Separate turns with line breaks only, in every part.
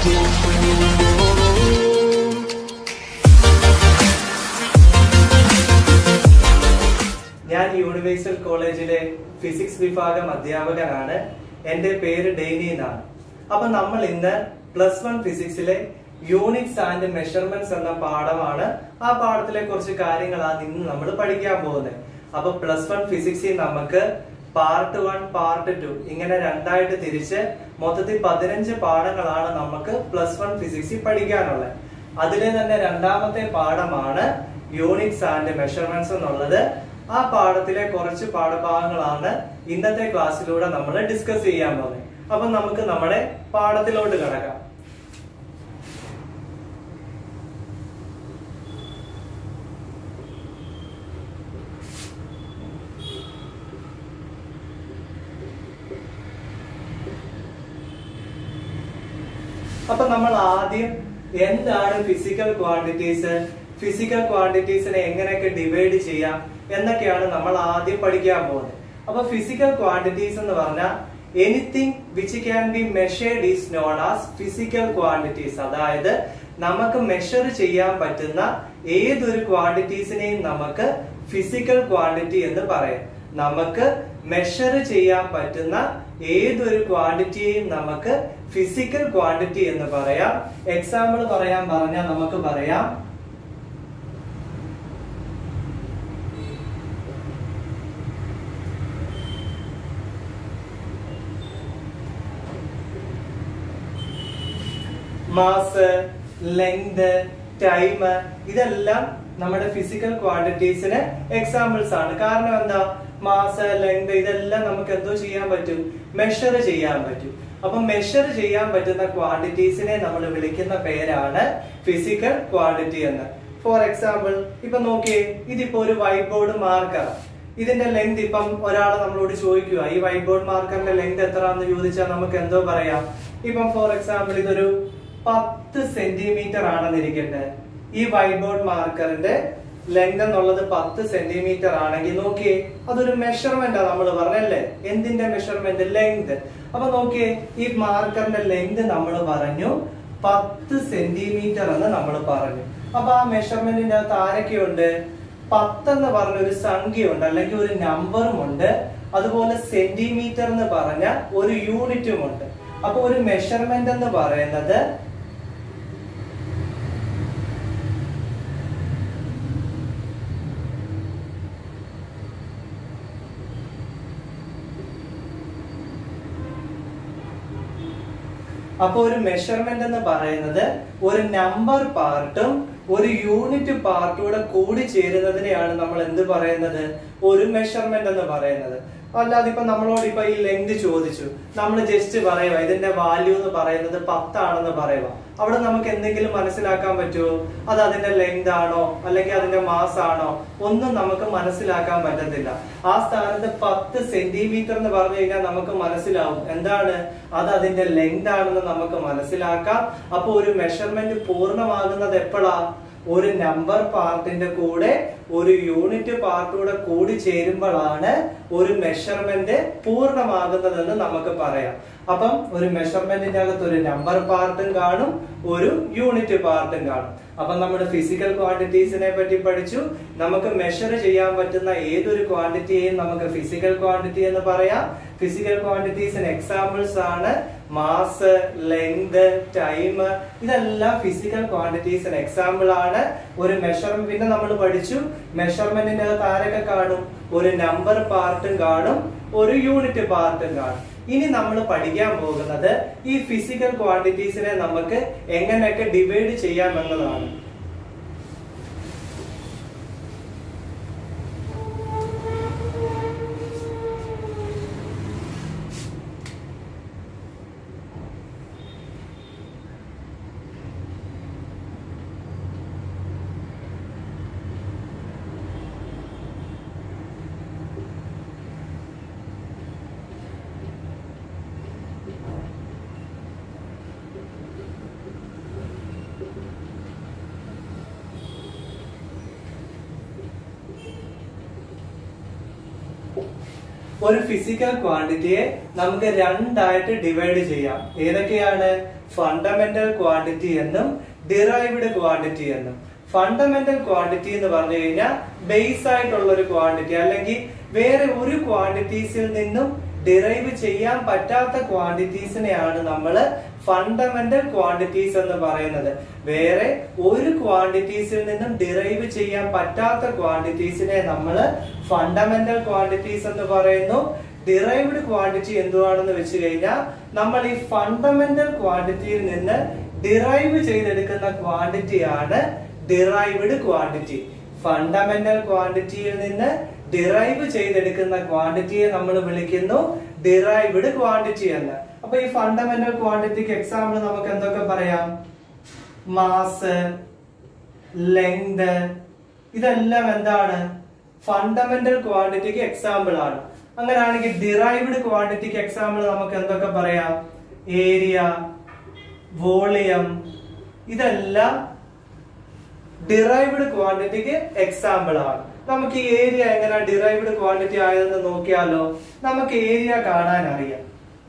ഞാൻ യൂണിവേഴ്സൽ കോളേജിലെ ഫിസിക്സ് വിഭാഗം അധ്യാപകനാണ് എന്റെ പേര് ഡെയ്നി എന്നാണ് അപ്പൊ നമ്മൾ ഇന്ന് പ്ലസ് വൺ ഫിസിക്സിലെ യൂണിറ്റ്സ് ആൻഡ് മെഷർമെന്റ്സ് എന്ന പാഠമാണ് ആ പാഠത്തിലെ കുറച്ച് കാര്യങ്ങളാണ് ഇന്ന് നമ്മൾ പഠിക്കാൻ പോകുന്നത് അപ്പൊ പ്ലസ് വൺ ഫിസിക്സിൽ നമുക്ക് പാർട്ട് വൺ പാർട്ട് ടു ഇങ്ങനെ രണ്ടായിട്ട് തിരിച്ച് മൊത്തത്തിൽ പതിനഞ്ച് പാഠങ്ങളാണ് നമുക്ക് പ്ലസ് വൺ ഫിസിക്സിൽ പഠിക്കാനുള്ളത് അതിലെ തന്നെ രണ്ടാമത്തെ പാഠമാണ് യൂണിറ്റ്സ് ആൻഡ് മെഷർമെന്റ്സ് എന്നുള്ളത് ആ പാഠത്തിലെ കുറച്ച് പാഠഭാഗങ്ങളാണ് ഇന്നത്തെ ക്ലാസ്സിലൂടെ നമ്മൾ ഡിസ്കസ് ചെയ്യാൻ പോകുന്നത് അപ്പൊ നമുക്ക് നമ്മുടെ പാഠത്തിലോട്ട് കിടക്കാം അപ്പൊ നമ്മൾ ആദ്യം എന്താണ് ഫിസിക്കൽ ക്വാണ്ടിറ്റീസ് ഫിസിക്കൽ ക്വാണ്ടിറ്റീസിനെ എങ്ങനെയൊക്കെ ഡിവൈഡ് ചെയ്യാം എന്നൊക്കെയാണ് നമ്മൾ ആദ്യം പഠിക്കാൻ പോകുന്നത് അപ്പൊ ഫിസിക്കൽ ക്വാണ്ടിറ്റീസ് എന്ന് പറഞ്ഞാൽ anything which can be measured is known as physical quantities അതായത് നമുക്ക് മെഷർ ചെയ്യാൻ പറ്റുന്ന ഏതൊരു ക്വാണ്ടിറ്റീസിനെയും നമുക്ക് ഫിസിക്കൽ ക്വാണ്ടിറ്റി എന്ന് പറയാം നമുക്ക് മെഷർ ചെയ്യാൻ പറ്റുന്ന ഏതൊരു ക്വാണ്ടിറ്റിയെയും നമുക്ക് ഫിസിക്കൽ ക്വാണ്ടിറ്റി എന്ന് പറയാം എക്സാമ്പിൾ പറയാൻ പറഞ്ഞാൽ നമുക്ക് പറയാം മാസ് ലെങ്ത് ടൈം ഇതെല്ലാം നമ്മുടെ ഫിസിക്കൽ ക്വാണ്ടിറ്റീസിന് എക്സാമ്പിൾസ് ആണ് കാരണം എന്താ മാസ് ലെങ്ത് ഇതെല്ലാം നമുക്ക് എന്തോ ചെയ്യാൻ പറ്റും മെഷർ ചെയ്യാൻ പറ്റും അപ്പൊ മെഷർ ചെയ്യാൻ പറ്റുന്ന ക്വാണ്ടിറ്റീസിനെ നമ്മൾ വിളിക്കുന്ന പേരാണ് ഫിസിക്കൽ ക്വാണ്ടിറ്റി എന്ന് ഫോർ എക്സാമ്പിൾ ഇപ്പൊ നോക്കിയേ ഇതിപ്പോ ഒരു വൈറ്റ് ബോർഡ് മാർക്കർ ഇതിന്റെ ലെങ്ത് ഇപ്പം ഒരാൾ നമ്മളോട് ചോദിക്കുക ഈ വൈറ്റ് ബോർഡ് മാർക്കറിന്റെ ലെങ്ത് എത്രയാണെന്ന് ചോദിച്ചാൽ നമുക്ക് എന്തോ പറയാം ഇപ്പം ഫോർ എക്സാമ്പിൾ ഇതൊരു പത്ത് സെന്റിമീറ്റർ ആണെന്നിരിക്കട്ടെ ഈ വൈറ്റ് ബോർഡ് മാർക്കറിന്റെ ലെങ്ത് എന്നുള്ളത് പത്ത് സെന്റിമീറ്റർ ആണെങ്കിൽ നോക്കിയേ അതൊരു മെഷർമെന്റ് നമ്മൾ പറഞ്ഞല്ലേ എന്തിന്റെ മെഷർമെന്റ് ലെങ്ത് അപ്പൊ നോക്കിയേ ഈ മാർക്കറിന്റെ ലെങ്ത് നമ്മൾ പറഞ്ഞു പത്ത് സെന്റിമീറ്റർ എന്ന് നമ്മൾ പറഞ്ഞു അപ്പൊ ആ മെഷർമെന്റിന്റെ അകത്ത് ആരൊക്കെയുണ്ട് പത്തെന്ന് പറഞ്ഞ ഒരു സംഖ്യയുണ്ട് അല്ലെങ്കിൽ ഒരു നമ്പറും ഉണ്ട് അതുപോലെ സെന്റിമീറ്റർ എന്ന് പറഞ്ഞ ഒരു യൂണിറ്റും ഉണ്ട് അപ്പൊ ഒരു മെഷർമെന്റ് എന്ന് പറയുന്നത് അപ്പൊ ഒരു മെഷർമെന്റ് എന്ന് പറയുന്നത് ഒരു നമ്പർ പാർട്ടും ഒരു യൂണിറ്റ് പാർട്ടൂടെ കൂടി ചേരുന്നതിനെയാണ് നമ്മൾ എന്ത് പറയുന്നത് ഒരു മെഷർമെന്റ് എന്ന് പറയുന്നത് അല്ലാതെ ഇപ്പൊ നമ്മളോട് ഇപ്പൊ ഈ ലെങ്ത് ചോദിച്ചു നമ്മൾ ജസ്റ്റ് പറയുക ഇതിന്റെ വാല്യൂ എന്ന് പറയുന്നത് പത്താണെന്ന് പറയുക അവിടെ നമുക്ക് എന്തെങ്കിലും മനസ്സിലാക്കാൻ പറ്റുമോ അത് അതിന്റെ ലെങ്ത് ആണോ അല്ലെങ്കിൽ അതിന്റെ മാസ് ആണോ ഒന്നും നമുക്ക് മനസ്സിലാക്കാൻ പറ്റത്തില്ല ആ സ്ഥാനത്ത് പത്ത് സെന്റിമീറ്റർ എന്ന് പറഞ്ഞു കഴിഞ്ഞാൽ നമുക്ക് മനസ്സിലാവും എന്താണ് അത് അതിന്റെ ലെങ്ത് ആണെന്ന് നമുക്ക് മനസ്സിലാക്കാം അപ്പൊ ഒരു മെഷർമെന്റ് പൂർണ്ണമാകുന്നത് എപ്പോഴാ ഒരു നമ്പർ പാർട്ടിന്റെ കൂടെ ഒരു യൂണിറ്റ് പാർട്ടൂടെ കൂടി ചേരുമ്പോഴാണ് ഒരു മെഷർമെന്റ് പൂർണ്ണമാകുന്നതെന്ന് നമുക്ക് പറയാം അപ്പം ഒരു മെഷർമെന്റിന്റെ അകത്ത് ഒരു നമ്പർ പാർട്ടും കാണും ഒരു യൂണിറ്റ് പാർട്ടും കാണും അപ്പൊ നമ്മൾ ഫിസിക്കൽ ക്വാണ്ടിറ്റീസിനെ പറ്റി പഠിച്ചു നമുക്ക് മെഷർ ചെയ്യാൻ പറ്റുന്ന ഏതൊരു ക്വാണ്ടിറ്റിയെയും നമുക്ക് ഫിസിക്കൽ ക്വാണ്ടിറ്റി എന്ന് പറയാം ഫിസിക്കൽ ക്വാണ്ടിറ്റീസിന് എക്സാമ്പിൾസ് ആണ് മാസ് ലെങ്ത് ടൈം ഇതെല്ലാം ഫിസിക്കൽ ക്വാണ്ടിറ്റീസിന് എക്സാമ്പിൾ ആണ് ഒരു മെഷർമെന്റ് പിന്നെ നമ്മൾ പഠിച്ചു മെഷർമെന്റിന്റെ അകത്ത് ആരൊക്കെ കാണും ഒരു നമ്പർ പാർട്ടും കാണും ഒരു യൂണിറ്റ് പാർട്ടും കാണും ഇനി നമ്മൾ പഠിക്കാൻ പോകുന്നത് ഈ ഫിസിക്കൽ ക്വാണ്ടിറ്റീസിനെ നമുക്ക് എങ്ങനെയൊക്കെ ഡിവൈഡ് ചെയ്യാം എന്നതാണ് ഒരു ഫിസിക്കൽ ക്വാണ്ടിറ്റിയെ നമുക്ക് രണ്ടായിട്ട് ഡിവൈഡ് ചെയ്യാം ഏതൊക്കെയാണ് ഫണ്ടമെന്റൽ ക്വാണ്ടിറ്റി എന്നും ഡിറൈവ്ഡ് ക്വാണ്ടിറ്റി എന്നും ഫണ്ടമെന്റൽ ക്വാണ്ടിറ്റി എന്ന് പറഞ്ഞു കഴിഞ്ഞാൽ ബേസ് ആയിട്ടുള്ള ഒരു ക്വാണ്ടിറ്റി അല്ലെങ്കിൽ വേറെ ഒരു ക്വാണ്ടിറ്റീസിൽ നിന്നും ഡിറൈവ് ചെയ്യാൻ പറ്റാത്ത ക്വാണ്ടിറ്റീസിനെയാണ് നമ്മൾ ഫണ്ടമെന്റൽ ക്വാണ്ടിറ്റീസ് എന്ന് പറയുന്നത് വേറെ ഒരു ക്വാണ്ടിറ്റീസിൽ നിന്നും ഡിറൈവ് ചെയ്യാൻ പറ്റാത്ത ക്വാണ്ടിറ്റീസിനെ നമ്മൾ ഫണ്ടമെന്റൽ ക്വാണ്ടിറ്റീസ് എന്ന് പറയുന്നു ഡിറൈവ്ഡ് ക്വാണ്ടിറ്റി എന്തുവാണെന്ന് വെച്ച് കഴിഞ്ഞാൽ നമ്മൾ ഈ ഫണ്ടമെന്റൽ ക്വാണ്ടിറ്റിയിൽ നിന്ന് ഡിറൈവ് ചെയ്തെടുക്കുന്ന ക്വാണ്ടിറ്റിയാണ് ഡിറൈവ്ഡ് ക്വാണ്ടിറ്റി ഫണ്ടമെന്റൽ ക്വാണ്ടിറ്റിയിൽ നിന്ന് ഡിറൈവ് ചെയ്തെടുക്കുന്ന ക്വാണ്ടിറ്റിയെ നമ്മൾ വിളിക്കുന്നു ഡിറൈവ്ഡ് ക്വാണ്ടിറ്റി എന്ന് അപ്പൊ ഈ ഫണ്ടമെന്റൽ ക്വാണ്ടിറ്റിക്ക് എക്സാമ്പിൾ നമുക്ക് എന്തൊക്കെ പറയാം മാസ് ലെങ്ത് ഇതെല്ലാം എന്താണ് ഫണ്ടമെന്റൽ ക്വാണ്ടിറ്റിക്ക് എക്സാമ്പിൾ ആണ് അങ്ങനെയാണെങ്കിൽ ഡിറൈവ്ഡ് ക്വാണ്ടിറ്റിക്ക് എക്സാമ്പിൾ നമുക്ക് എന്തൊക്കെ പറയാം ഏരിയ വോളിയം ഇതെല്ലാം ഡിറൈവ്ഡ് ക്വാണ്ടിറ്റിക്ക് എക്സാമ്പിൾ ആണ് നമുക്ക് ഈ ഏരിയ എങ്ങനെ ഡിറൈവ്ഡ് ക്വാണ്ടിറ്റി ആയതെന്ന് നോക്കിയാലോ നമുക്ക് ഏരിയ കാണാൻ അറിയാം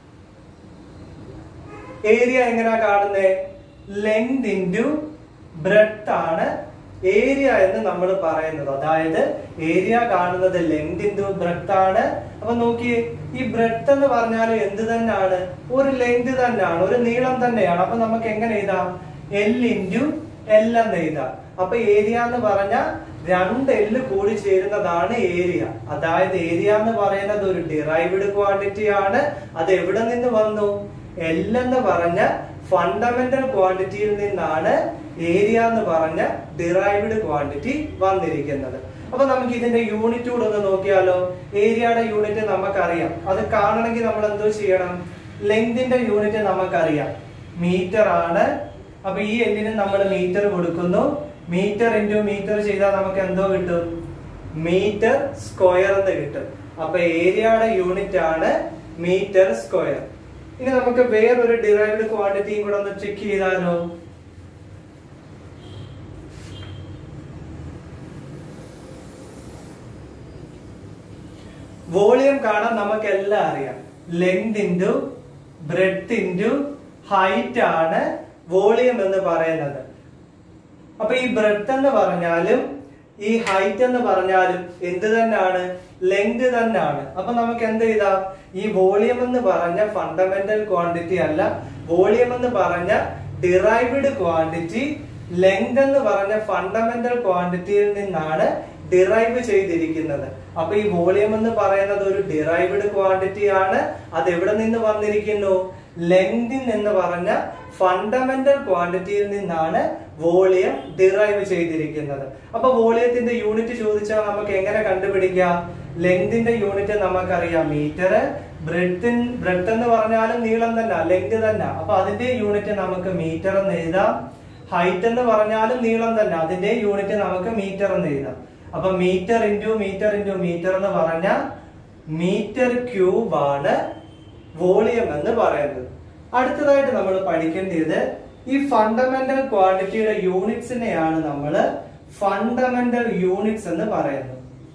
ഏരിയ എങ്ങനെയാ കാണുന്നത് ലെങ്ത് ഇൻറ്റു ബ്രെഡ്ത്ത് ആണ് ഏരിയ എന്ന് നമ്മൾ പറയുന്നത് അതായത് ഏരിയ കാണുന്നത് ലെങ്ത് ഇൻറ്റു ബ്രെഡ്ത്ത് ആണ് അപ്പൊ നോക്കിയേ ഈ ബ്രെഡ്ത്ത് എന്ന് പറഞ്ഞാൽ എന്ത് തന്നെയാണ് ഒരു ലെങ്ത് തന്നെയാണ് ഒരു നീളം തന്നെയാണ് അപ്പൊ നമുക്ക് എങ്ങനെ എഴുതാം എൽ ഇൻറ്റു എൽ എന്ന് എഴുതാം അപ്പൊ ഏരിയ എന്ന് പറഞ്ഞാൽ രണ്ട് എല്ല് കൂടി ചേരുന്നതാണ് ഏരിയ അതായത് ഏരിയ എന്ന് പറയുന്നത് ഒരു ഡിറൈവ്ഡ് ക്വാണ്ടിറ്റി ആണ് അത് എവിടെ നിന്ന് വന്നു എൽ എന്ന് പറഞ്ഞ ഫണ്ടമെന്റൽ ക്വാണ്ടിറ്റിയിൽ നിന്നാണ് ഏരിയ എന്ന് പറഞ്ഞ ഡിറൈവ്ഡ് ക്വാണ്ടിറ്റി വന്നിരിക്കുന്നത് അപ്പൊ നമുക്ക് ഇതിന്റെ യൂണിറ്റ് കൂടെ ഒന്ന് നോക്കിയാലോ ഏരിയയുടെ യൂണിറ്റ് നമുക്കറിയാം അത് കാണണമെങ്കിൽ നമ്മൾ എന്തോ ചെയ്യണം ലെങ്തിന്റെ യൂണിറ്റ് നമുക്കറിയാം മീറ്റർ ആണ് അപ്പൊ ഈ എല്ലിന് നമ്മൾ മീറ്റർ കൊടുക്കുന്നു മീറ്റർ ഇൻറ്റു മീറ്റർ ചെയ്താൽ നമുക്ക് എന്തോ കിട്ടും മീറ്റർ സ്ക്വയർ എന്ന് കിട്ടും അപ്പൊ ഏരിയയുടെ യൂണിറ്റ് ആണ് മീറ്റർ സ്ക്വയർ ഇനി നമുക്ക് വേറൊരു ഡിറൈവ്ഡ് ക്വാണ്ടിറ്റിയും കൂടെ ഒന്ന് ചെക്ക് ചെയ്താലോ വോളിയം കാണാൻ നമുക്ക് എല്ലാം അറിയാം length into breadth into height ആണ് വോളിയം എന്ന് പറയുന്നത് അപ്പൊ ഈ ബ്രെഡ്ത്ത് എന്ന് പറഞ്ഞാലും ഈ ഹൈറ്റ് എന്ന് പറഞ്ഞാലും എന്ത് തന്നെയാണ് ലെങ്ത് തന്നെയാണ് അപ്പൊ നമുക്ക് എന്ത് ചെയ്താം ഈ വോളിയം എന്ന് പറഞ്ഞ ഫണ്ടമെന്റൽ ക്വാണ്ടിറ്റി അല്ല വോളിയം എന്ന് പറഞ്ഞ ഡിറൈവ്ഡ് ക്വാണ്ടിറ്റി ലെങ്ത് എന്ന് പറഞ്ഞ ഫണ്ടമെന്റൽ ക്വാണ്ടിറ്റിയിൽ നിന്നാണ് ഡിറൈവ് ചെയ്തിരിക്കുന്നത് അപ്പൊ ഈ വോളിയം എന്ന് പറയുന്നത് ഒരു ഡിറൈവ്ഡ് ക്വാണ്ടിറ്റി ആണ് അത് എവിടെ നിന്ന് വന്നിരിക്കുന്നു ലെങ്തിൻ എന്ന് പറഞ്ഞ ഫണ്ടമെന്റൽ ക്വാണ്ടിറ്റിയിൽ നിന്നാണ് വോളിയം ഡിറൈവ് ചെയ്തിരിക്കുന്നത് അപ്പൊ വോളിയത്തിന്റെ യൂണിറ്റ് ചോദിച്ചാൽ നമുക്ക് എങ്ങനെ കണ്ടുപിടിക്കാം ലെങ്തിന്റെ യൂണിറ്റ് നമുക്കറിയാം മീറ്റർ ബ്രെഡ്ത്തിൻ ബ്രെഡ് എന്ന് പറഞ്ഞാലും നീളം തന്നെ ലെങ്ത് തന്നെ അപ്പൊ അതിന്റെ യൂണിറ്റ് നമുക്ക് മീറ്റർ എന്ന് എഴുതാം ഹൈറ്റ് എന്ന് പറഞ്ഞാലും നീളം തന്നെ അതിന്റെ യൂണിറ്റ് നമുക്ക് മീറ്റർ എന്ന് എഴുതാം അപ്പൊ metre into metre into metre എന്ന് പറഞ്ഞ മീറ്റർ ക്യൂബ് ആണ് വോളിയം എന്ന് പറയുന്നത് അടുത്തതായിട്ട് നമ്മൾ പഠിക്കേണ്ടത് ഈ ഫണ്ടമെന്റൽ ക്വാണ്ടിറ്റിയുടെ യൂണിറ്റ്സിനെയാണ് നമ്മൾ ഫണ്ടമെന്റൽ യൂണിറ്റ്സ് എന്ന് പറയുന്നത്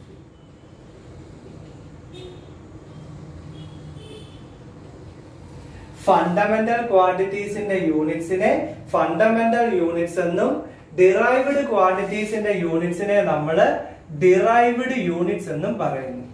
ഫണ്ടമെന്റൽ ക്വാണ്ടിറ്റീസിന്റെ യൂണിറ്റ്സിനെ ഫണ്ടമെന്റൽ യൂണിറ്റ്സ് എന്നും ഡിറൈവ്ഡ് ക്വാണ്ടിറ്റീസിന്റെ യൂണിറ്റ്സിനെ നമ്മൾ ഡിറൈവ്ഡ് യൂണിറ്റ്സ് എന്നും പറയുന്നു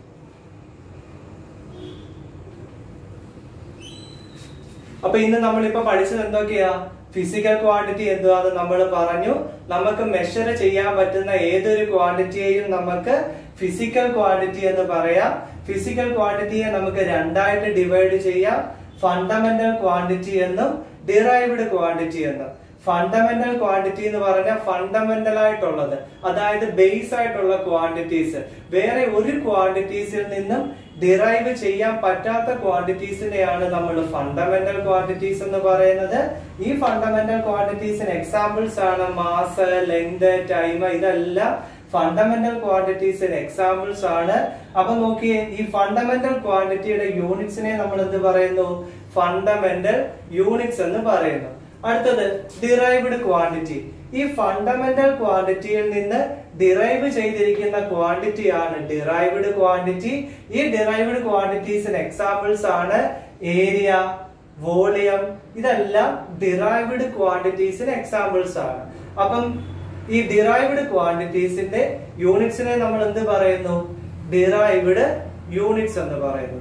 അപ്പൊ ഇന്ന് നമ്മളിപ്പോ പഠിച്ചത് എന്തൊക്കെയാ ഫിസിക്കൽ ക്വാണ്ടിറ്റി എന്തുവാന്ന് നമ്മൾ പറഞ്ഞു നമുക്ക് മെഷർ ചെയ്യാൻ പറ്റുന്ന ഏതൊരു ക്വാണ്ടിറ്റിയെയും നമുക്ക് ഫിസിക്കൽ ക്വാണ്ടിറ്റി എന്ന് പറയാം ഫിസിക്കൽ ക്വാണ്ടിറ്റിയെ നമുക്ക് രണ്ടായിട്ട് ഡിവൈഡ് ചെയ്യാം ഫണ്ടമെന്റൽ ക്വാണ്ടിറ്റി എന്നും ഡിറൈവ്ഡ് ക്വാണ്ടിറ്റി എന്നും ഫണ്ടമെന്റൽ ക്വാണ്ടിറ്റി എന്ന് പറഞ്ഞാൽ ഫണ്ടമെന്റൽ ആയിട്ടുള്ളത് അതായത് ബേസ് ആയിട്ടുള്ള ക്വാണ്ടിറ്റീസ് വേറെ ഒരു ക്വാണ്ടിറ്റീസിൽ നിന്നും ഡിറൈവ് ചെയ്യാൻ പറ്റാത്ത ക്വാണ്ടിറ്റീസിനെയാണ് നമ്മൾ ഫണ്ടമെന്റൽ ക്വാണ്ടിറ്റീസ് എന്ന് പറയുന്നത് ഈ ഫണ്ടമെന്റൽ ക്വാണ്ടിറ്റീസിന് എക്സാമ്പിൾസ് ആണ് മാസ് ലെങ്ത് ടൈം ഇതെല്ലാം ഫണ്ടമെന്റൽ ക്വാണ്ടിറ്റീസിന് എക്സാമ്പിൾസ് ആണ് അപ്പൊ നോക്കിയേ ഈ ഫണ്ടമെന്റൽ ക്വാണ്ടിറ്റിയുടെ യൂണിറ്റ്സിനെ നമ്മൾ എന്ത് പറയുന്നു ഫണ്ടമെന്റൽ യൂണിറ്റ്സ് എന്ന് പറയുന്നു അടുത്തത് ഡിറൈവ്ഡ് ക്വാണ്ടിറ്റി ഈ ഫണ്ടമെന്റൽ ക്വാണ്ടിറ്റിയിൽ നിന്ന് ഡിറൈവ് ചെയ്തിരിക്കുന്ന ക്വാണ്ടിറ്റി ആണ് ഡിറൈവ്ഡ് ക്വാണ്ടിറ്റി ഈ ഡിറൈവ്ഡ് ക്വാണ്ടിറ്റീസിന് എക്സാമ്പിൾസ് ആണ് ഏരിയ വോളിയം ഇതെല്ലാം ഡിറൈവ്ഡ് ക്വാണ്ടിറ്റീസിന് എക്സാമ്പിൾസ് ആണ് അപ്പം ഈ ഡിറൈവ്ഡ് ക്വാണ്ടിറ്റീസിന്റെ യൂണിറ്റ്സിനെ നമ്മൾ എന്ത് പറയുന്നു ഡിറൈവ്ഡ് യൂണിറ്റ്സ് എന്ന് പറയുന്നു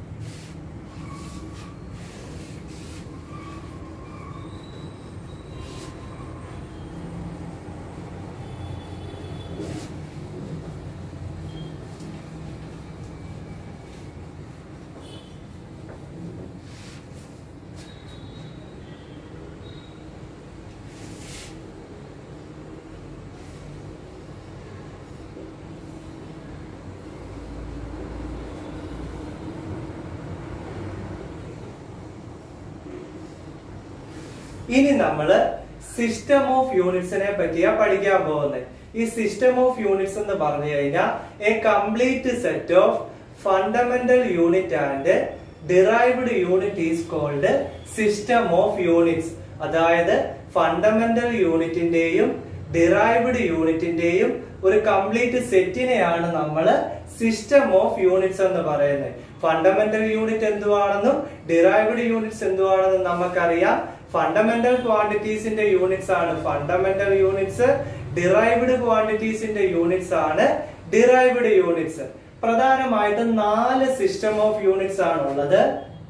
ഇനി നമ്മള് സിസ്റ്റം ഓഫ് യൂണിറ്റ്സിനെ പറ്റിയാ പഠിക്കാൻ പോകുന്നത് ഈ സിസ്റ്റം ഓഫ് യൂണിറ്റ്സ് എന്ന് പറഞ്ഞു കഴിഞ്ഞാൽ a complete set of fundamental unit and derived unit is called system of units അതായത് ഫണ്ടമെന്റൽ യൂണിറ്റിന്റെയും ഡിറൈവ്ഡ് യൂണിറ്റിന്റെയും ഒരു കംപ്ലീറ്റ് സെറ്റിനെയാണ് നമ്മൾ സിസ്റ്റം ഓഫ് യൂണിറ്റ്സ് എന്ന് പറയുന്നത് ഫണ്ടമെന്റൽ യൂണിറ്റ് എന്തുവാണെന്നും ഡിറൈവ്ഡ് യൂണിറ്റ്സ് എന്തുവാണെന്നും നമുക്കറിയാം ഫണ്ടമെന്റൽ ക്വാണ്ടിറ്റീസിന്റെ യൂണിറ്റ്സ് ആണ് ഫണ്ടമെന്റൽ യൂണിറ്റ്സ് ഡിറൈവ്ഡ് ക്വാണ്ടിറ്റീസിന്റെ യൂണിറ്റ്സ് ആണ് ഡിറൈവ്ഡ് യൂണിറ്റ്സ് പ്രധാനമായിട്ടും നാല് സിസ്റ്റം ഓഫ് യൂണിറ്റ്സ് ആണ് ഉള്ളത്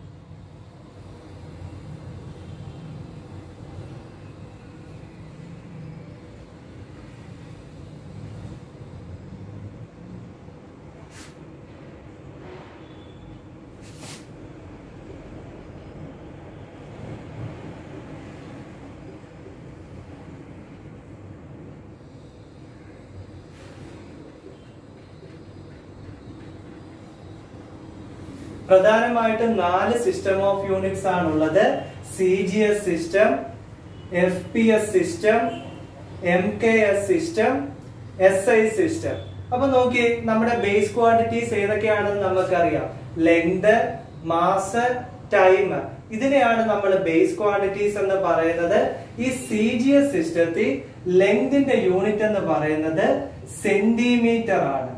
പ്രധാനമായിട്ടും നാല് സിസ്റ്റം ഓഫ് യൂണിറ്റ്സ് ആണുള്ളത് C G S system F P S system M K S system S I system അപ്പൊ നോക്കി നമ്മുടെ ബേസ് ക്വാണ്ടിറ്റീസ് ഏതൊക്കെയാണെന്ന് നമുക്കറിയാം ലെങ്ത് മാസ് ടൈം ഇതിനെയാണ് നമ്മൾ ബേസ് ക്വാണ്ടിറ്റീസ് എന്ന് പറയുന്നത് ഈ സി ജി എസ് സിസ്റ്റത്തിൽ ലെങ്തിന്റെ യൂണിറ്റ് എന്ന് പറയുന്നത് സെന്റിമീറ്റർ ആണ്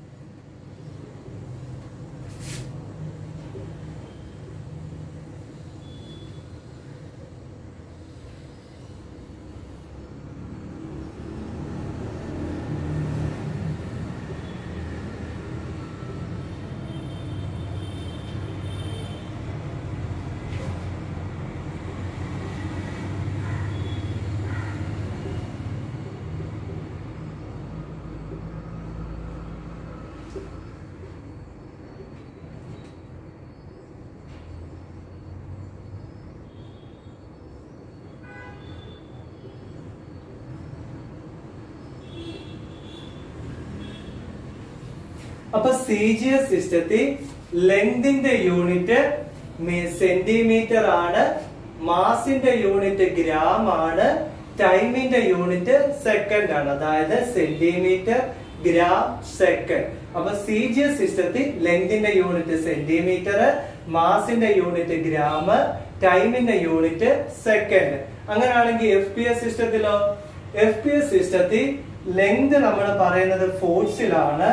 അപ്പൊ സി ജി എസ് സിസ്റ്റത്തിൽ ലെങ്തിന്റെ യൂണിറ്റ് സെന്റിമീറ്റർ ആണ് മാസിന്റെ യൂണിറ്റ് ഗ്രാം ആണ് ടൈമിന്റെ യൂണിറ്റ് സെക്കൻഡ് ആണ് അതായത് സെന്റിമീറ്റർ ഗ്രാം സെക്കൻഡ് അപ്പൊ സി ജി എസ് സിസ്റ്റത്തിൽ ലെങ്തിന്റെ യൂണിറ്റ് സെന്റിമീറ്റർ മാസിന്റെ യൂണിറ്റ് ഗ്രാം ടൈമിന്റെ യൂണിറ്റ് സെക്കൻഡ് അങ്ങനെയാണെങ്കിൽ എഫ് പി എസ് സിസ്റ്റത്തിലോ എഫ് പി എസ് സിസ്റ്റത്തിൽ ലെങ്ത് നമ്മൾ പറയുന്നത് ഫോഴ്സിലാണ്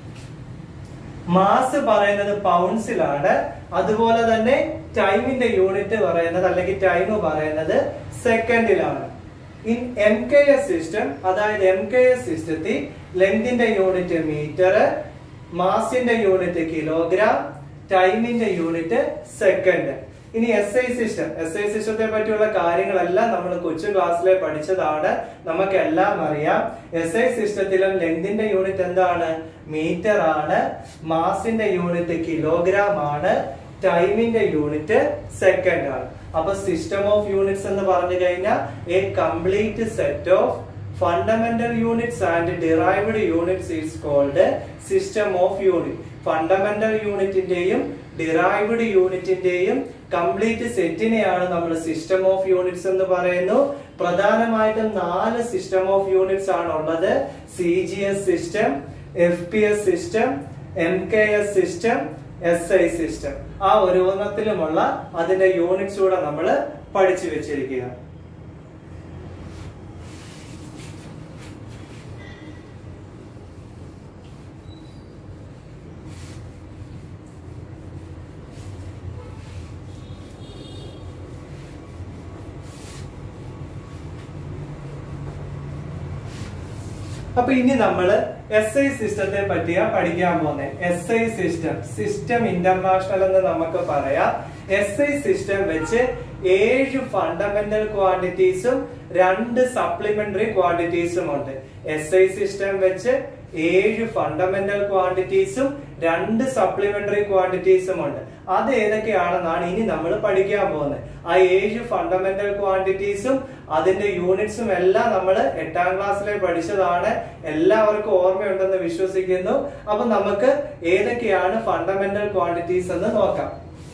മാസ് പറയുന്നത് പൗണ്ട്സിലാണ് അതുപോലെ തന്നെ ടൈമിന്റെ യൂണിറ്റ് പറയുന്നത് അല്ലെങ്കിൽ ടൈം പറയുന്നത് സെക്കൻഡിലാണ് in M K S system അതായത് എം കെ എസ് സിസ്റ്റത്തിൽ ലെങ്തിന്റെ യൂണിറ്റ് മീറ്റർ മാസിന്റെ യൂണിറ്റ് കിലോഗ്രാം ടൈമിന്റെ യൂണിറ്റ് സെക്കൻഡ് ഇനി S I system S I സിസ്റ്റത്തെ പറ്റിയുള്ള കാര്യങ്ങളെല്ലാം നമ്മൾ കൊച്ചു ക്ലാസ്സിലെ പഠിച്ചതാണ് നമുക്ക് എല്ലാം അറിയാം എസ് ഐ സിസ്റ്റത്തിലും ലെങ്തിന്റെ യൂണിറ്റ് എന്താണ് മീറ്റർ ആണ് മാസിന്റെ യൂണിറ്റ് കിലോഗ്രാം ആണ് ടൈമിന്റെ യൂണിറ്റ് സെക്കൻഡ് ആണ് അപ്പൊ സിസ്റ്റം ഓഫ് യൂണിറ്റ്സ് എന്ന് പറഞ്ഞു കഴിഞ്ഞാൽ a complete set of fundamental units and derived units is called system of unit fundamental യൂണിറ്റിന്റെയും ഡിറൈവ്ഡ് യൂണിറ്റിന്റെയും കംപ്ലീറ്റ് സെറ്റിനെയാണ് നമ്മൾ സിസ്റ്റം ഓഫ് യൂണിറ്റ്സ് എന്ന് പറയുന്നു പ്രധാനമായിട്ടും നാല് സിസ്റ്റം ഓഫ് യൂണിറ്റ്സ് ആണ് ഉള്ളത് C G S system F P S system M K S system S I system ആ ഓരോന്നത്തിലുമുള്ള അതിന്റെ യൂണിറ്റ്സ് കൂടെ നമ്മൾ പഠിച്ചു വെച്ചിരിക്കുക അപ്പൊ ഇനി നമ്മള് എസ് ഐ സിസ്റ്റത്തെ പറ്റിയാ പഠിക്കാൻ പോകുന്നത് S I system system international എന്ന് നമുക്ക് പറയാം എസ് ഐ സിസ്റ്റം വെച്ച് ഏഴ് ഫണ്ടമെന്റൽ ക്വാണ്ടിറ്റീസും രണ്ട് സപ്ലിമെന്ററി ക്വാണ്ടിറ്റീസും ഉണ്ട് എസ് ഐ സിസ്റ്റം വെച്ച് ഏഴ് ഫണ്ടമെന്റൽ ക്വാണ്ടിറ്റീസും രണ്ട് സപ്ലിമെന്ററി ക്വാണ്ടിറ്റീസും ഉണ്ട് അത് ഏതൊക്കെയാണെന്നാണ് ഇനി നമ്മൾ പഠിക്കാൻ പോകുന്നത് ആ ഏഴ് ഫണ്ടമെന്റൽ ക്വാണ്ടിറ്റീസും അതിന്റെ യൂണിറ്റ്സും എല്ലാം നമ്മൾ എട്ടാം ക്ലാസ്സിലെ പഠിച്ചതാണ് എല്ലാവർക്കും ഓർമ്മയുണ്ടെന്ന് വിശ്വസിക്കുന്നു അപ്പൊ നമുക്ക് ഏതൊക്കെയാണ് ഫണ്ടമെന്റൽ ക്വാണ്ടിറ്റീസ് എന്ന് നോക്കാം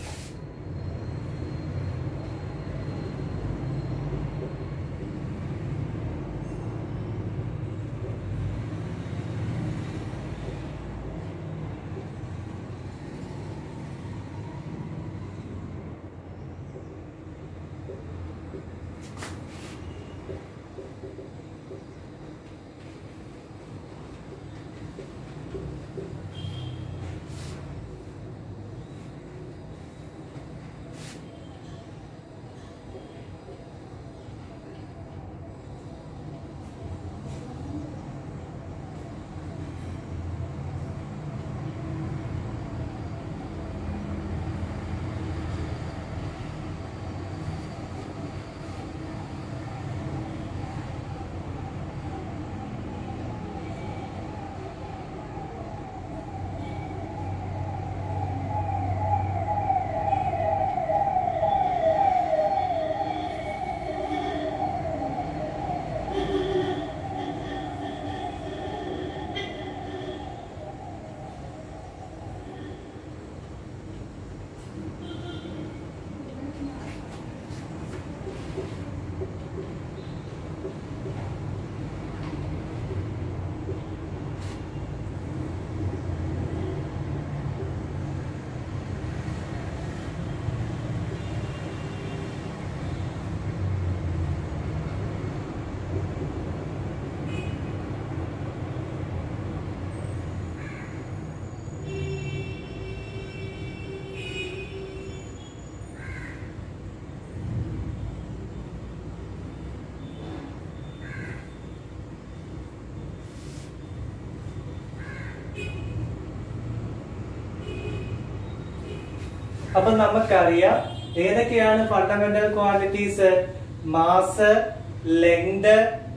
അപ്പൊ നമുക്കറിയാം ഏതൊക്കെയാണ് fundamental quantities mass length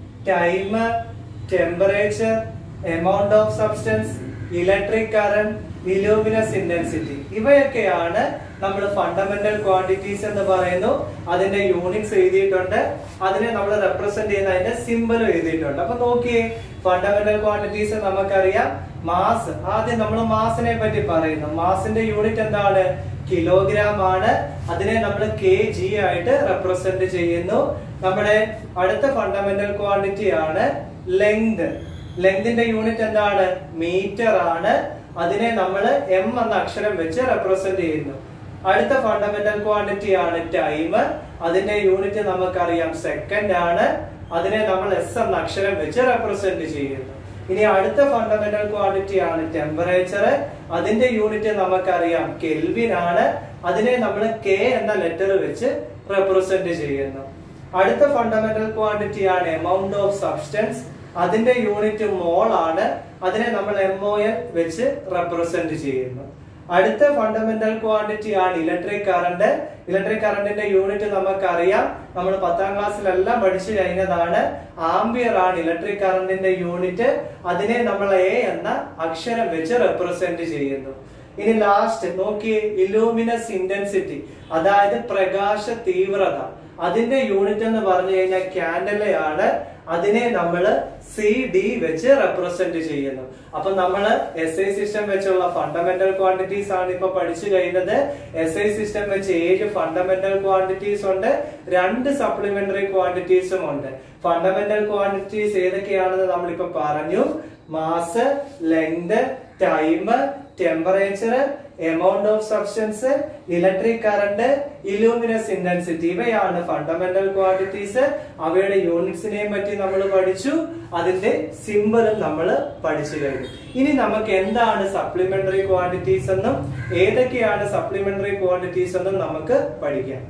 time temperature amount of substance electric current luminous intensity ഇവയൊക്കെയാണ് നമ്മൾ ഫണ്ടമെന്റൽ ക്വാണ്ടിറ്റീസ് എന്ന് പറയുന്നു അതിന്റെ യൂണിറ്റ്സ് എഴുതിയിട്ടുണ്ട് അതിനെ നമ്മൾ റെപ്രസെന്റ് ചെയ്യുന്ന അതിന്റെ സിമ്പലും എഴുതിയിട്ടുണ്ട് അപ്പൊ നോക്കിയേ ഫണ്ടമെന്റൽ ക്വാണ്ടിറ്റീസ് നമുക്കറിയാം മാസ് ആദ്യം നമ്മൾ മാസിനെ പറ്റി പറയുന്നു മാസിന്റെ യൂണിറ്റ് എന്താണ് കിലോഗ്രാം ആണ് അതിനെ നമ്മൾ കെ ജി ആയിട്ട് റെപ്രസെന്റ് ചെയ്യുന്നു നമ്മുടെ അടുത്ത ഫണ്ടമെന്റൽ ക്വാണ്ടിറ്റി ആണ് ലെങ്ത് ലെങ്തിന്റെ യൂണിറ്റ് എന്താണ് മീറ്റർ ആണ് അതിനെ നമ്മൾ എം എന്ന അക്ഷരം വെച്ച് റെപ്രസെന്റ് ചെയ്യുന്നു അടുത്ത ഫണ്ടമെന്റൽ ക്വാണ്ടിറ്റി ആണ് ടൈം അതിന്റെ യൂണിറ്റ് നമുക്കറിയാം സെക്കൻഡ് ആണ് അതിനെ നമ്മൾ എസ് എന്ന അക്ഷരം വെച്ച് റെപ്രസെന്റ് ചെയ്യുന്നു ഇനി അടുത്ത ഫണ്ടമെന്റൽ ക്വാണ്ടിറ്റി ആണ് ടെമ്പറേച്ചർ അതിന്റെ യൂണിറ്റ് നമുക്കറിയാം കെൽവിൻ ആണ് അതിനെ നമ്മൾ കെ എന്ന ലെറ്റർ വെച്ച് റെപ്രസെന്റ് ചെയ്യുന്നു അടുത്ത ഫണ്ടമെന്റൽ ക്വാണ്ടിറ്റി ആണ് എമൗണ്ട് ഓഫ് സബ്സ്റ്റൻസ് അതിന്റെ യൂണിറ്റ് മോൾ ആണ് അതിനെ നമ്മൾ എം ഒ എൽ വെച്ച് റെപ്രസെന്റ് ചെയ്യുന്നു അടുത്ത ഫണ്ടമെന്റൽ ക്വാണ്ടിറ്റി ആണ് ഇലക്ട്രിക് കറണ്ട് ഇലക്ട്രിക് കറണ്ടിന്റെ യൂണിറ്റ് നമുക്കറിയാം നമ്മൾ പത്താം ക്ലാസ്സിലെല്ലാം പഠിച്ചു കഴിഞ്ഞതാണ് ആംബിയർ ആണ് ഇലക്ട്രിക് കറണ്ടിന്റെ യൂണിറ്റ് അതിനെ നമ്മൾ എ എന്ന അക്ഷരം വെച്ച് റെപ്രസെന്റ് ചെയ്യുന്നു ഇനി ലാസ്റ്റ് നോക്കിയേ ഇലൂമിനസ് ഇന്റൻസിറ്റി അതായത് പ്രകാശ തീവ്രത അതിന്റെ യൂണിറ്റ് എന്ന് പറഞ്ഞു കഴിഞ്ഞാൽ ക്യാൻഡലയാണ് അതിനെ നമ്മൾ സി ഡി വെച്ച് റെപ്രസെന്റ് ചെയ്യുന്നു അപ്പൊ നമ്മൾ എസ് ഐ സിസ്റ്റം വെച്ചുള്ള ഫണ്ടമെന്റൽ ക്വാണ്ടിറ്റീസ് ആണ് ഇപ്പൊ പഠിച്ചു കഴിഞ്ഞത് എസ് ഐ സിസ്റ്റം വെച്ച് ഏഴ് ഫണ്ടമെന്റൽ ക്വാണ്ടിറ്റീസ് ഉണ്ട് രണ്ട് സപ്ലിമെന്ററി ക്വാണ്ടിറ്റീസും ഉണ്ട് ഫണ്ടമെന്റൽ ക്വാണ്ടിറ്റീസ് ഏതൊക്കെയാണെന്ന് നമ്മളിപ്പോ പറഞ്ഞു mass length time temperature amount of substance electric current luminous intensity ഇവയാണ് ഫണ്ടമെന്റൽ ക്വാണ്ടിറ്റീസ് അവയുടെ യൂണിറ്റ്സിനെയും പറ്റി നമ്മൾ പഠിച്ചു അതിന്റെ സിമ്പലും നമ്മൾ പഠിച്ചു കഴിഞ്ഞു ഇനി നമുക്ക് എന്താണ് സപ്ലിമെന്ററി ക്വാണ്ടിറ്റീസ് എന്നും ഏതൊക്കെയാണ് സപ്ലിമെന്ററി ക്വാണ്ടിറ്റീസ് എന്നും നമുക്ക് പഠിക്കാം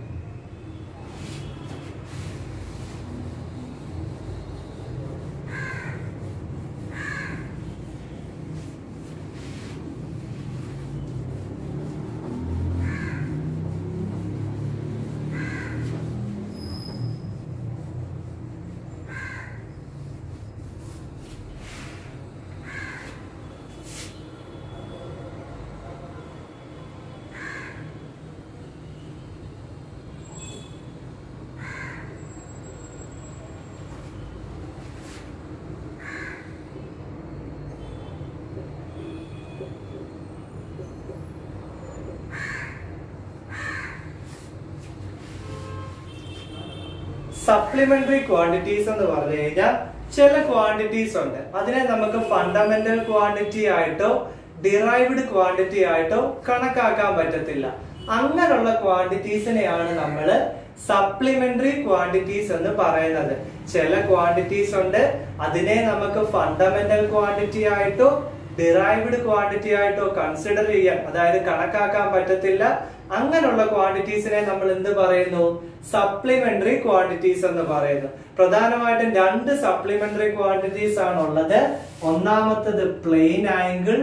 സപ്ലിമെന്ററി ക്വാണ്ടിറ്റീസ് എന്ന് പറഞ്ഞു കഴിഞ്ഞാൽ ചില ക്വാണ്ടിറ്റീസ് ഉണ്ട് അതിനെ നമുക്ക് ഫണ്ടമെന്റൽ ക്വാണ്ടിറ്റി ആയിട്ടോ ഡിറൈവ്ഡ് ക്വാണ്ടിറ്റി ആയിട്ടോ കണക്കാക്കാൻ പറ്റത്തില്ല അങ്ങനെയുള്ള ക്വാണ്ടിറ്റീസിനെയാണ് നമ്മൾ സപ്ലിമെന്ററി ക്വാണ്ടിറ്റീസ് എന്ന് പറയുന്നത് ചില ക്വാണ്ടിറ്റീസ് ഉണ്ട് അതിനെ നമുക്ക് ഫണ്ടമെന്റൽ ക്വാണ്ടിറ്റി ആയിട്ടോ ഡിറൈവ്ഡ് ക്വാണ്ടിറ്റി ആയിട്ടോ കൺസിഡർ ചെയ്യാൻ അതായത് കണക്കാക്കാൻ പറ്റത്തില്ല അങ്ങനെയുള്ള ക്വാണ്ടിറ്റീസിനെ നമ്മൾ എന്ത് പറയുന്നു സപ്ലിമെന്ററി ക്വാണ്ടിറ്റീസ് എന്ന് പറയുന്നു പ്രധാനമായിട്ടും രണ്ട് സപ്ലിമെന്ററി ക്വാണ്ടിറ്റീസ് ആണ് ഉള്ളത് ഒന്നാമത്തത് പ്ലെയിൻ ആംഗിൾ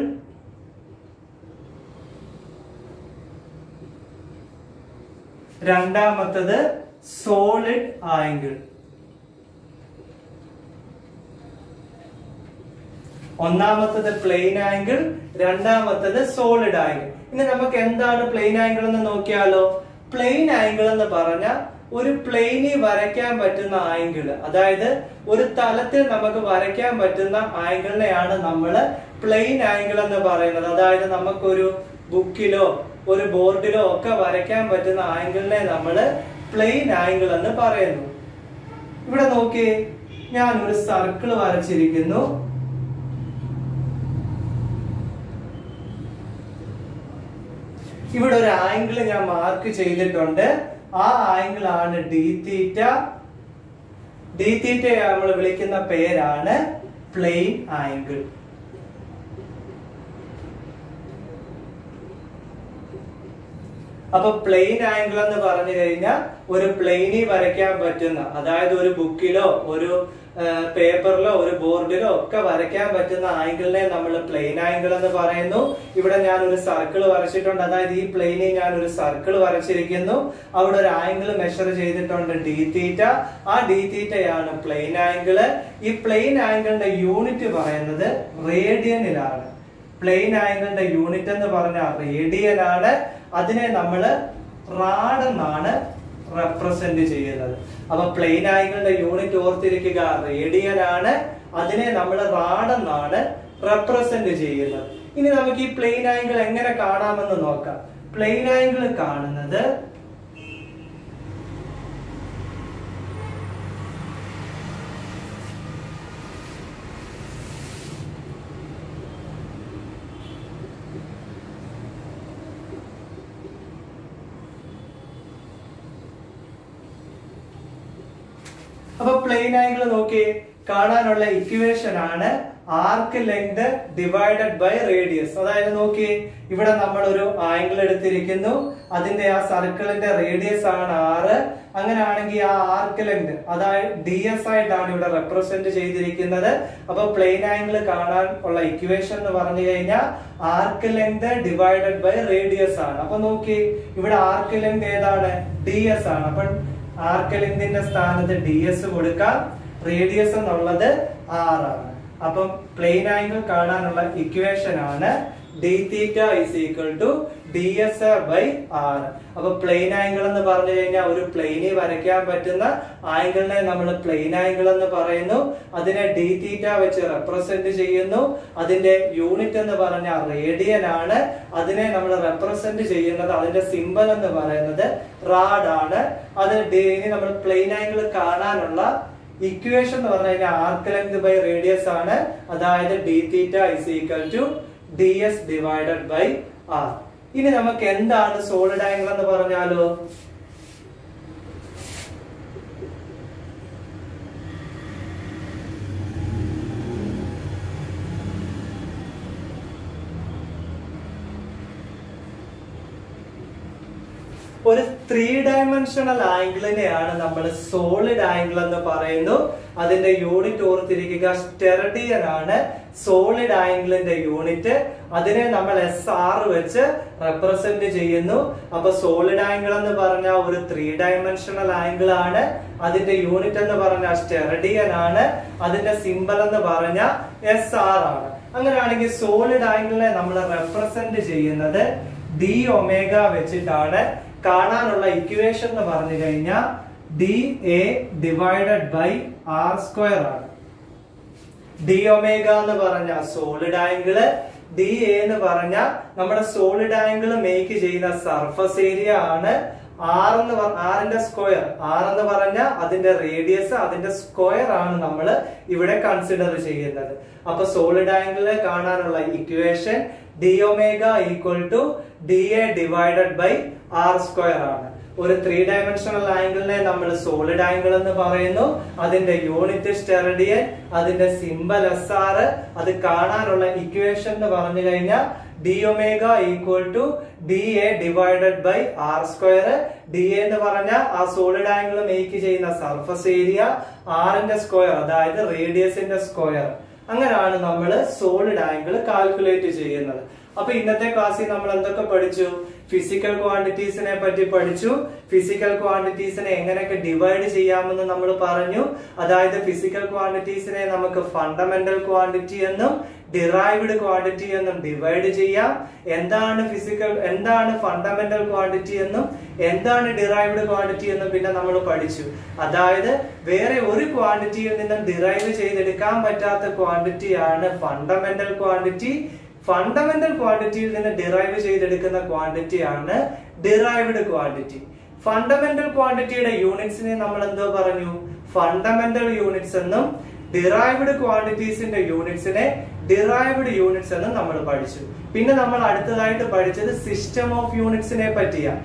രണ്ടാമത്തത് സോളിഡ് ആംഗിൾ ഒന്നാമത്തത് പ്ലെയിൻ ആംഗിൾ രണ്ടാമത്തത് സോളിഡ് ആംഗിൾ ഇനി നമുക്ക് എന്താണ് പ്ലെയിൻ ആംഗിൾ എന്ന് നോക്കിയാലോ പ്ലെയിൻ ആംഗിൾ എന്ന് പറഞ്ഞ ഒരു പ്ലെയിനിൽ വരയ്ക്കാൻ പറ്റുന്ന ആംഗിൾ അതായത് ഒരു തലത്തിൽ നമുക്ക് വരയ്ക്കാൻ പറ്റുന്ന ആംഗിളിനെയാണ് നമ്മൾ പ്ലെയിൻ ആംഗിൾ എന്ന് പറയുന്നത് അതായത് നമുക്കൊരു ബുക്കിലോ ഒരു ബോർഡിലോ ഒക്കെ വരയ്ക്കാൻ പറ്റുന്ന ആംഗിളിനെ നമ്മൾ പ്ലെയിൻ ആംഗിൾ എന്ന് പറയുന്നു ഇവിടെ നോക്കിയേ ഞാൻ ഒരു സർക്കിൾ വരച്ചിരിക്കുന്നു ഇവിടെ ഒരു ആംഗിൾ ഞാൻ മാർക്ക് ചെയ്തിട്ടുണ്ട് ആ ആംഗിൾ ആണ് ഡി തീറ്റ ഡി തീറ്റ നമ്മൾ വിളിക്കുന്ന പേരാണ് പ്ലെയിൻ ആംഗിൾ അപ്പൊ പ്ലെയിൻ ആംഗിൾ എന്ന് പറഞ്ഞു കഴിഞ്ഞാൽ ഒരു പ്ലെയിനിൽ വരയ്ക്കാൻ പറ്റുന്ന അതായത് ഒരു ബുക്കിലോ ഒരു പേപ്പറിലോ ഒരു ബോർഡിലോ ഒക്കെ വരയ്ക്കാൻ പറ്റുന്ന ആംഗിളിനെ നമ്മൾ പ്ലെയിൻ ആംഗിൾ എന്ന് പറയുന്നു ഇവിടെ ഞാൻ ഒരു സർക്കിൾ വരച്ചിട്ടുണ്ട് അതായത് ഈ പ്ലെയിനിൽ ഞാൻ ഒരു സർക്കിൾ വരച്ചിരിക്കുന്നു അവിടെ ഒരു ആംഗിൾ മെഷർ ചെയ്തിട്ടുണ്ട് ഡി തീറ്റ ആ ഡി തീറ്റയാണ് പ്ലെയിൻ ആംഗിള് ഈ പ്ലെയിൻ ആംഗിളിന്റെ യൂണിറ്റ് പറയുന്നത് റേഡിയനിലാണ് പ്ലെയിൻ ആംഗിളിന്റെ യൂണിറ്റ് എന്ന് പറഞ്ഞാൽ റേഡിയൻ ആണ് അതിനെ നമ്മൾ റാഡ് എന്നാണ് റെപ്രസെന്റ് ചെയ്യുന്നത് അപ്പൊ പ്ലെയിൻ ആംഗിളിന്റെ യൂണിറ്റ് ഓർത്തിരിക്കുക റേഡിയൻ ആണ് അതിനെ നമ്മൾ റാഡ് എന്നാണ് റെപ്രസെന്റ് ചെയ്യുന്നത് ഇനി നമുക്ക് ഈ പ്ലെയിൻ ആംഗിൾ എങ്ങനെ കാണാമെന്ന് നോക്കാം പ്ലെയിൻ ആംഗിൾ കാണുന്നത് അപ്പൊ പ്ലെയിൻ ആംഗിൾ നോക്കി കാണാനുള്ള ഇക്വേഷൻ ആണ് arc length divided by radius അതായത് നോക്കി ഇവിടെ നമ്മൾ ഒരു ആംഗിൾ എടുത്തിരിക്കുന്നു അതിന്റെ ആ സർക്കിളിന്റെ റേഡിയസ് ആണ് ആറ് അങ്ങനെയാണെങ്കിൽ ആ ആർക്ക് ലെങ്ത് അതായത് ഡി എസ് ആയിട്ടാണ് ഇവിടെ റെപ്രസെന്റ് ചെയ്തിരിക്കുന്നത് അപ്പൊ പ്ലെയിൻ ആംഗിൾ കാണാൻ ഉള്ള ഇക്വേഷൻ എന്ന് പറഞ്ഞു കഴിഞ്ഞാൽ arc length divided by radius ആണ് അപ്പൊ നോക്കി ഇവിടെ ആർക്ക് ലെങ്ത് ഏതാണ് ഡി എസ് ആണ് അപ്പൊ ആർക്ക് ലെങ്തിന്റെ സ്ഥാനത്ത് ഡി എസ് കൊടുക്കാം റേഡിയസ് എന്നുള്ളത് ആറാണ് അപ്പം പ്ലെയിൻ ആംഗിൾ കാണാനുള്ള ഇക്വേഷൻ ആണ് d theta is equal to d S by r അപ്പൊ പ്ലെയിൻ ആംഗിൾ എന്ന് പറഞ്ഞു കഴിഞ്ഞാൽ ഒരു പ്ലെയിനിൽ വരയ്ക്കാൻ പറ്റുന്ന ആംഗിളിനെ നമ്മൾ പ്ലെയിൻ ആംഗിൾ എന്ന് പറയുന്നു അതിനെ ഡി തീറ്റ വെച്ച് റെപ്രസെന്റ് ചെയ്യുന്നു അതിന്റെ യൂണിറ്റ് എന്ന് പറഞ്ഞാൽ റേഡിയൻ ആണ് അതിനെ നമ്മൾ റെപ്രസെന്റ് ചെയ്യുന്നത് അതിന്റെ സിമ്പൽ എന്ന് പറയുന്നത് റാഡ് ആണ് അത് ഡി- ഇനി നമ്മൾ പ്ലെയിൻ ആംഗിൾ കാണാനുള്ള ഇക്വേഷൻ എന്ന് പറഞ്ഞു കഴിഞ്ഞാൽ ആർക്ക് ലെങ്ത് ബൈ റേഡിയസ് ആണ് അതായത് d theta is equal to d s divided by r ഇനി നമുക്ക് എന്താണ് സോളിഡ് ആംഗിൾ എന്ന് പറഞ്ഞാലോ ഒരു ത്രീ ഡയമെൻഷണൽ ആംഗിളിനെയാണ് നമ്മൾ സോളിഡ് ആംഗിൾ എന്ന് പറയുന്നു അതിന്റെ യൂണിറ്റ് ഓർത്തിരിക്കുക സ്റ്റെറഡിയൻ ആണ് സോളിഡ് ആംഗിളിന്റെ യൂണിറ്റ് അതിനെ നമ്മൾ എസ് ആർ വെച്ച് റെപ്രസെന്റ് ചെയ്യുന്നു അപ്പൊ സോളിഡ് ആംഗിൾ എന്ന് പറഞ്ഞാൽ ഒരു ത്രീ ഡയമെൻഷണൽ ആംഗിൾ ആണ് അതിന്റെ യൂണിറ്റ് എന്ന് പറഞ്ഞാൽ സ്റ്റെറഡിയൻ ആണ് അതിന്റെ സിമ്പൽ എന്ന് പറഞ്ഞാൽ എസ് ആർ ആണ് അങ്ങനെയാണെങ്കിൽ സോളിഡ് ആംഗിളിനെ നമ്മൾ റെപ്രസെന്റ് ചെയ്യുന്നത് ഡി ഒമേഗ വെച്ചിട്ടാണ് കാണാനുള്ള ഇക്വേഷൻ എന്ന് പറഞ്ഞു കഴിഞ്ഞാൽ d A divided by R square ആണ് ഡി ഒമേഗ എന്ന് പറഞ്ഞ സോളിഡ് ആംഗിള് ഡി എ എന്ന് പറഞ്ഞ നമ്മുടെ സോളിഡ് ആംഗിൾ മേക്ക് ചെയ്യുന്ന സർഫസ് ഏരിയ ആണ് ആർ എന്ന് ആറിന്റെ സ്ക്വയർ ആർ എന്ന് പറഞ്ഞ അതിന്റെ റേഡിയസ് അതിന്റെ സ്ക്വയർ ആണ് നമ്മൾ ഇവിടെ കൺസിഡർ ചെയ്യുന്നത് അപ്പൊ സോളിഡ് ആംഗിളിൽ കാണാനുള്ള equation d omega equal to D A divided by R square ആണ് ഒരു ത്രീ ഡയമെൻഷണൽ ആംഗിളിനെ നമ്മൾ സോളിഡ് ആംഗിൾ എന്ന് പറയുന്നു അതിന്റെ യൂണിറ്റ് സ്റ്റെറഡിയൻ അതിന്റെ സിമ്പൽ എസ് ആർ അത് കാണാനുള്ള ഇക്വേഷൻ എന്ന് പറഞ്ഞു കഴിഞ്ഞാൽ d omega equal to D A divided by R square d A എന്ന് പറഞ്ഞാൽ ആ സോളിഡ് ആംഗിൾ മേക്ക് ചെയ്യുന്ന സർഫസ് ഏരിയ ആറിന്റെ സ്ക്വയർ അതായത് റേഡിയസിന്റെ സ്ക്വയർ അങ്ങനെയാണ് നമ്മൾ സോളിഡ് ആംഗിൾ കാൽക്കുലേറ്റ് ചെയ്യുന്നത് അപ്പൊ ഇന്നത്തെ ക്ലാസ്സിൽ നമ്മൾ എന്തൊക്കെ പഠിച്ചു ഫിസിക്കൽ ക്വാണ്ടിറ്റീസിനെ പറ്റി പഠിച്ചു ഫിസിക്കൽ ക്വാണ്ടിറ്റീസിനെ എങ്ങനെയൊക്കെ ഡിവൈഡ് ചെയ്യാമെന്ന് നമ്മൾ പറഞ്ഞു അതായത് ഫിസിക്കൽ ക്വാണ്ടിറ്റീസിനെ നമുക്ക് ഫണ്ടമെന്റൽ ക്വാണ്ടിറ്റി എന്നും ഡിറൈവ്ഡ് ക്വാണ്ടിറ്റി എന്നും ഡിവൈഡ് ചെയ്യാം എന്താണ് ഫിസിക്കൽ എന്താണ് ഫണ്ടമെന്റൽ ക്വാണ്ടിറ്റി എന്നും എന്താണ് ഡിറൈവ്ഡ് ക്വാണ്ടിറ്റി എന്നും പിന്നെ നമ്മൾ പഠിച്ചു അതായത് വേറെ ഒരു ക്വാണ്ടിറ്റിയിൽ നിന്നും ഡിറൈവ് ചെയ്തെടുക്കാൻ പറ്റാത്ത ക്വാണ്ടിറ്റിയാണ് ഫണ്ടമെന്റൽ ക്വാണ്ടിറ്റി ഫണ്ടമെന്റൽ ക്വാണ്ടിറ്റിയിൽ നിന്ന് ഡിറൈവ് ചെയ്തെടുക്കുന്ന ക്വാണ്ടിറ്റിയാണ് ഡിറൈവ്ഡ് ക്വാണ്ടിറ്റി ഫണ്ടമെന്റൽ ക്വാണ്ടിറ്റിയുടെ യൂണിറ്റ്സിനെ നമ്മൾ എന്തോ പറഞ്ഞു ഫണ്ടമെന്റൽ യൂണിറ്റ്സ് എന്നും ഡിറൈവ്ഡ് ക്വാണ്ടിറ്റീസിന്റെ യൂണിറ്റ്സിനെ ഡിറൈവ്ഡ് യൂണിറ്റ്സ് എന്നും നമ്മൾ പഠിച്ചു പിന്നെ നമ്മൾ അടുത്തതായിട്ട് പഠിച്ചത് സിസ്റ്റം ഓഫ് യൂണിറ്റ്സിനെ പറ്റിയാണ്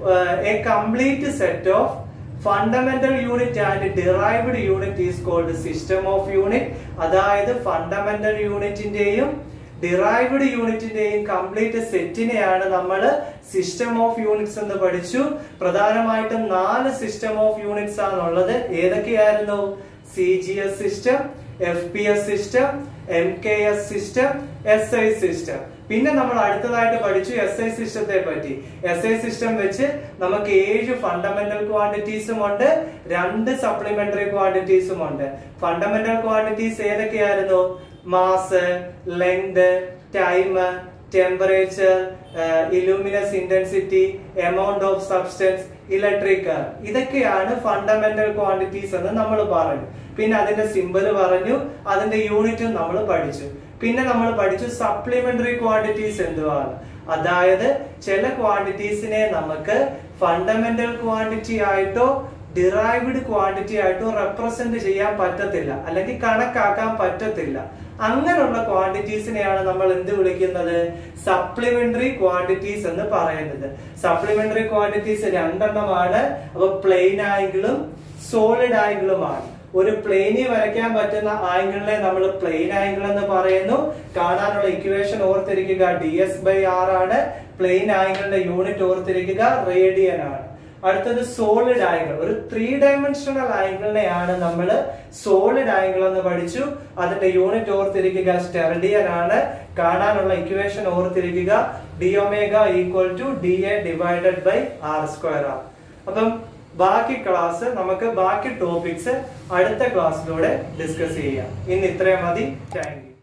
a complete set of fundamental unit and derived unit is called system of unit അതായത് ഫണ്ടമെന്റൽ യൂണിറ്റിന്റെയും ഡിറൈവ്ഡ് യൂണിറ്റിന്റെയും കംപ്ലീറ്റ് സെറ്റിനെയാണ് നമ്മൾ സിസ്റ്റം ഓഫ് യൂണിറ്റ്സ് എന്ന് പഠിച്ചു പ്രധാനമായിട്ടും നാല് സിസ്റ്റം ഓഫ് യൂണിറ്റ്സ് ആണുള്ളത് ഏതൊക്കെയായിരുന്നു C G S system F P S system M K S system S I system പിന്നെ നമ്മൾ അടുത്തതായിട്ട് പഠിച്ചു എസ് ഐ സിസ്റ്റത്തെ പറ്റി എസ് ഐ സിസ്റ്റം വെച്ച് നമുക്ക് ഏഴ് ഫണ്ടമെന്റൽ ക്വാണ്ടിറ്റീസും ഉണ്ട് രണ്ട് സപ്ലിമെന്ററി ക്വാണ്ടിറ്റീസും ഉണ്ട് ഫണ്ടമെന്റൽ ക്വാണ്ടിറ്റീസ് ഏതൊക്കെയായിരുന്നു mass length time temperature luminous intensity amount of substance electric ഇതൊക്കെയാണ് ഫണ്ടമെന്റൽ ക്വാണ്ടിറ്റീസ് എന്ന് നമ്മൾ പറഞ്ഞു പിന്നെ അതിന്റെ സിമ്പൽ പറഞ്ഞു അതിന്റെ യൂണിറ്റും നമ്മൾ പഠിച്ചു പിന്നെ നമ്മൾ പഠിച്ചു സപ്ലിമെന്ററി ക്വാണ്ടിറ്റീസ് എന്തുവാണ് അതായത് ചില ക്വാണ്ടിറ്റീസിനെ നമുക്ക് ഫണ്ടമെന്റൽ ക്വാണ്ടിറ്റി ആയിട്ടോ ഡിറൈവ്ഡ് ക്വാണ്ടിറ്റി ആയിട്ടോ റെപ്രസെന്റ് ചെയ്യാൻ പറ്റത്തില്ല അല്ലെങ്കിൽ കണക്കാക്കാൻ പറ്റത്തില്ല അങ്ങനെയുള്ള ക്വാണ്ടിറ്റീസിനെയാണ് നമ്മൾ എന്ത് വിളിക്കുന്നത് സപ്ലിമെന്ററി ക്വാണ്ടിറ്റീസ് എന്ന് പറയുന്നത് സപ്ലിമെന്ററി ക്വാണ്ടിറ്റീസ് രണ്ടെണ്ണമാണ് അപ്പൊ പ്ലെയിൻ ആംഗിളും സോളിഡ് ആംഗിളുമാണ് ഒരു പ്ലെയിനി വരയ്ക്കാൻ പറ്റുന്ന ആംഗിളിനെ നമ്മൾ പ്ലെയിൻ ആംഗിൾ എന്ന് പറയുന്നു കാണാനുള്ള ഇക്വേഷൻ ഓർത്തിരിക്കുക ഡി എസ് ബൈ ആർ ആണ് പ്ലെയിൻ ആംഗിളിന്റെ യൂണിറ്റ് ഓർത്തിരിക്കുക റേഡിയൻ ആണ് അടുത്തത് സോളിഡ് ആംഗിൾ ഒരു ത്രീ ഡയമെൻഷണൽ ആംഗിളിനെയാണ് നമ്മൾ സോളിഡ് ആംഗിൾ എന്ന് പഠിച്ചു അതിന്റെ യൂണിറ്റ് ഓർത്തിരിക്കുക സ്റ്റെർഡിയൻ ആണ് കാണാനുള്ള ഇക്വേഷൻ ഓർത്തിരിക്കുക D omega equal to D A divided by R square ആണ് അപ്പം ബാക്കി ക്ലാസ് നമുക്ക് ബാക്കി ടോപ്പിക്സ് അടുത്ത ക്ലാസ്സിലൂടെ ഡിസ്കസ് ചെയ്യാം ഇന്ന് ഇത്രയും മതി താങ്ക് യു